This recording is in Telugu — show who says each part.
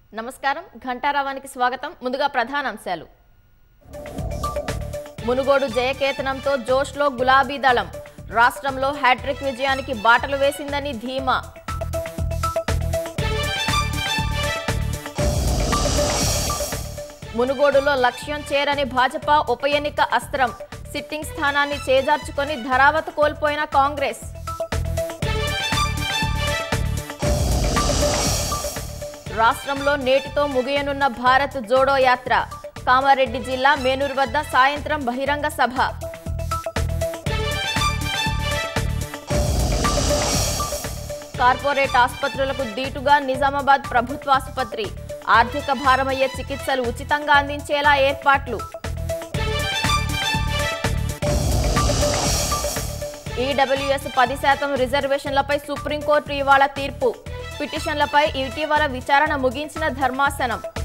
Speaker 1: నమస్కారం ఘంటారావానికి స్వాగతం ముందుగా ప్రధానాంశాలు మునుగోడు జయకేతనంతో జోష్లో గులాబీ దళం రాష్ట్రంలో హ్యాట్రిక్ విజయానికి బాటలు వేసిందని ధీమా మునుగోడులో లక్ష్యం చేరని భాజపా ఉప ఎన్నిక అస్త్రం సిట్టింగ్ స్థానాన్ని చేజార్చుకొని ధరావత్ కోల్పోయిన కాంగ్రెస్ రాష్ట్రంలో నేటితో ముగియనున్న భారత్ జోడో యాత్ర కామారెడ్డి జిల్లా మేనూరు వద్ద సాయంత్రం బహిరంగ సభ కార్పొరేట్ ఆసుపత్రులకు దీటుగా నిజామాబాద్ ప్రభుత్వ ఆసుపత్రి ఆర్థిక భారమయ్యే చికిత్సలు ఉచితంగా అందించేలా ఏర్పాట్లు ఈడబ్ల్యూఎస్ పది శాతం రిజర్వేషన్లపై సుప్రీంకోర్టు ఇవాళ తీర్పు పిటిషన్లపై ఇటీవల విచారణ ముగించిన ధర్మాసనం